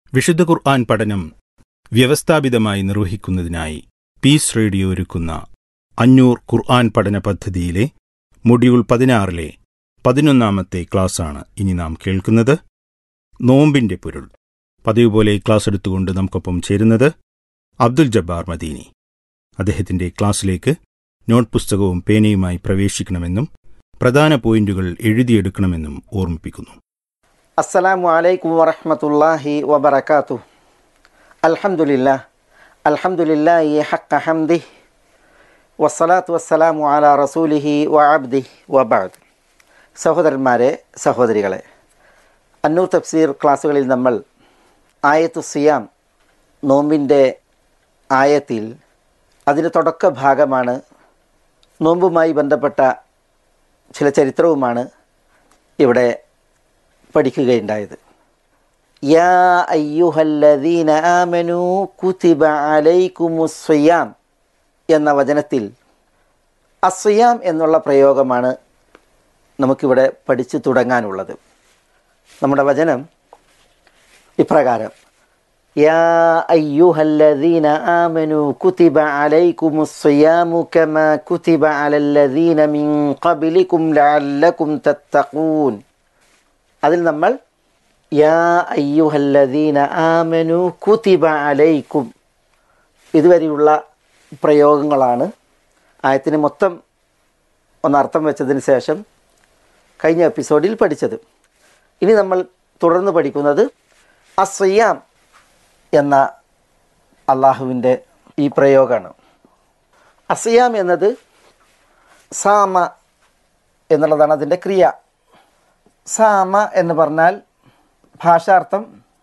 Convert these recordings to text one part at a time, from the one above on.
വിശുദ്ധ ഖുർആൻ പഠനം വ്യവസ്ഥാപിതമായി നിർവഹിക്കുന്നതിനായി പീസ് റേഡിയോ ഒരുക്കുന്ന അഞ്ഞൂർ ഖുർആൻ പഠന പദ്ധതിയിലെ മൊഡ്യൂൾ പതിനാറിലെ പതിനൊന്നാമത്തെ ക്ലാസ്സാണ് ഇനി നാം കേൾക്കുന്നത് നോമ്പിന്റെ പൊരുൾ പതിവ് പോലെ ക്ലാസ് എടുത്തുകൊണ്ട് നമുക്കൊപ്പം ചേരുന്നത് അബ്ദുൽ ജബ്ബാർ മദീനി അദ്ദേഹത്തിന്റെ ക്ലാസ്സിലേക്ക് നോട്ട് പുസ്തകവും പേനയുമായി പ്രവേശിക്കണമെന്നും പ്രധാന പോയിന്റുകൾ എഴുതിയെടുക്കണമെന്നും ഓർമ്മിപ്പിക്കുന്നു അസ്സലാമു അലൈക്കും വറഹ്മത്തുള്ളാഹി വബറകാതുഹു അൽഹംദുലില്ലാ അൽഹംദുലില്ലാഹി ഹഖ ഹംദി വസ്സലാത്തു വസ്സലാമു അലാ റസൂലിഹി വ അബ്ദി വബഅദ് സഹോദരന്മാരെ സഹോദരികളെ അന്നൂർ തഫ്സീർ ക്ലാസ്സുകളിൽ നമ്മൾ ആയത്തു സിയാം നോമ്പിൻ്റെ ആയത്തിൽ അതിന് തുടക്ക ഭാഗമാണ് നോമ്പുമായി ബന്ധപ്പെട്ട ചില ചരിത്രവുമാണ് ഇവിടെ പഠിക്കുകയുണ്ടായത് യാ അയ്യുഹല്ലദീന ആമനു കുതിബ അലൈക്കുമുസ്വയാം എന്ന വചനത്തിൽ അസ്വയാം എന്നുള്ള പ്രയോഗമാണ് നമുക്കിവിടെ പഠിച്ചു തുടങ്ങാനുള്ളത് നമ്മുടെ വചനം ഇപ്രകാരം യാ അയ്യുഹല്ലദീന ആമനു കുതിബ അലൈക്കുമുസ്വയാമു കമാ കുതിബ അലല്ലദീന മിൻ ഖബ്ലികും ലഅല്ലകും തത്തഖൂൻ അതിൽ നമ്മൾ യാ അയ്യുഹല്ലദീന ആമനു കുതിബ അലൈക്കും ഇതുവരെയുള്ള പ്രയോഗങ്ങളാണ് ആയത്തിന് മൊത്തം ഒന്നർത്ഥം വെച്ചതിന് ശേഷം കഴിഞ്ഞ എപ്പിസോഡിൽ പഠിച്ചത് ഇനി നമ്മൾ തുടർന്ന് പഠിക്കുന്നത് അസ്വയാം എന്ന അള്ളാഹുവിൻ്റെ ഈ പ്രയോഗമാണ് അസ്യാം എന്നത് സാമ എന്നുള്ളതാണ് അതിൻ്റെ ക്രിയ സാമ എന്ന് പറഞ്ഞാൽ ഭാഷാർത്ഥം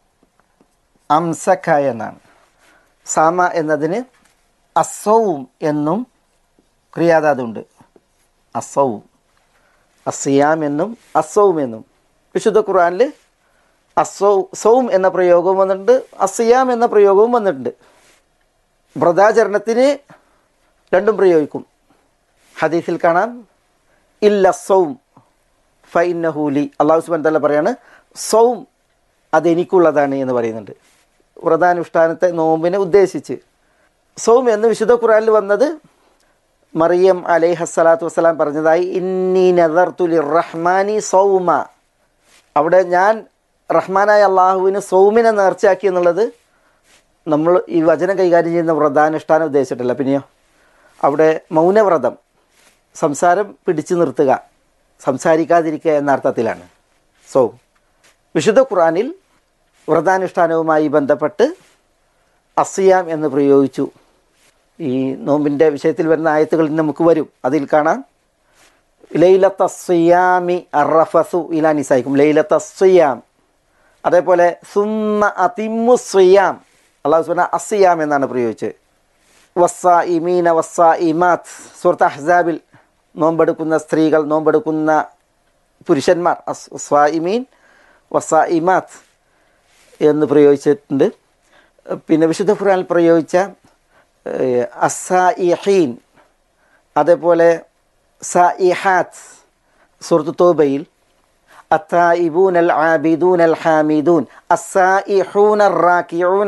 അംസക്ക എന്നാണ് സാമ എന്നതിന് അസൗം എന്നും ക്രിയാതാതുണ്ട് അസൗം അസിയാം എന്നും അസൗം എന്നും വിശുദ്ധ ഖുർആനിൽ അസൗ സൗം എന്ന പ്രയോഗവും വന്നിട്ടുണ്ട് അസിയാം എന്ന പ്രയോഗവും വന്നിട്ടുണ്ട് വ്രതാചരണത്തിന് രണ്ടും പ്രയോഗിക്കും ഹദീസിൽ കാണാം ഇല്ല സൗം ഫൈനഹൂലി അള്ളാഹു സുബാൻ തല്ല പറയാണ് സൗം അതെനിക്കുള്ളതാണ് എന്ന് പറയുന്നുണ്ട് വ്രതാനുഷ്ഠാനത്തെ നോമ്പിനെ ഉദ്ദേശിച്ച് സൗം എന്ന് വിശുദ്ധ ഖുറാനിൽ വന്നത് മറിയം അലൈഹസ്സലാത്തു വസ്സലാം പറഞ്ഞതായി ഇന്നി നദർത്തുലി റഹ്മാനി സൗമ അവിടെ ഞാൻ റഹ്മാനായ അള്ളാഹുവിന് സൗമിനെ നേർച്ചയാക്കി എന്നുള്ളത് നമ്മൾ ഈ വചനം കൈകാര്യം ചെയ്യുന്ന വ്രതാനുഷ്ഠാനം ഉദ്ദേശിച്ചിട്ടില്ല പിന്നെയോ അവിടെ മൗനവ്രതം സംസാരം പിടിച്ചു നിർത്തുക സംസാരിക്കാതിരിക്കുക എന്ന അർത്ഥത്തിലാണ് സോ വിശുദ്ധ ഖുറാനിൽ വ്രതാനുഷ്ഠാനവുമായി ബന്ധപ്പെട്ട് അസിയാം എന്ന് പ്രയോഗിച്ചു ഈ നോമ്പിൻ്റെ വിഷയത്തിൽ വരുന്ന ആയത്തുകൾ നമുക്ക് വരും അതിൽ കാണാം ലൈലത്തസ്യാമി അറഫസു ഇലാ നിസായിക്കും ലൈലത്തസ്യാം അതേപോലെ സുമ്മ അതിമു സ്വയാം അള്ളാഹു സുബാന അസിയാം എന്നാണ് പ്രയോഗിച്ചത് വസ്സ ഇമീന വസ്സ ഇമാത്ത് സുഹൃത്ത് അഹ്സാബിൽ നോമ്പെടുക്കുന്ന സ്ത്രീകൾ നോമ്പെടുക്കുന്ന പുരുഷന്മാർ സ്വാഇമീൻ വസ ഇമാത്ത് എന്ന് പ്രയോഗിച്ചിട്ടുണ്ട് പിന്നെ വിശുദ്ധ ഖുർആനിൽ പ്രയോഗിച്ച അസായിഹീൻ അതേപോലെ സായിഹാത്ത് സുഹൃത്ത് തോബയിൽ التائبون العابدون الحامدون السائحون الراكعون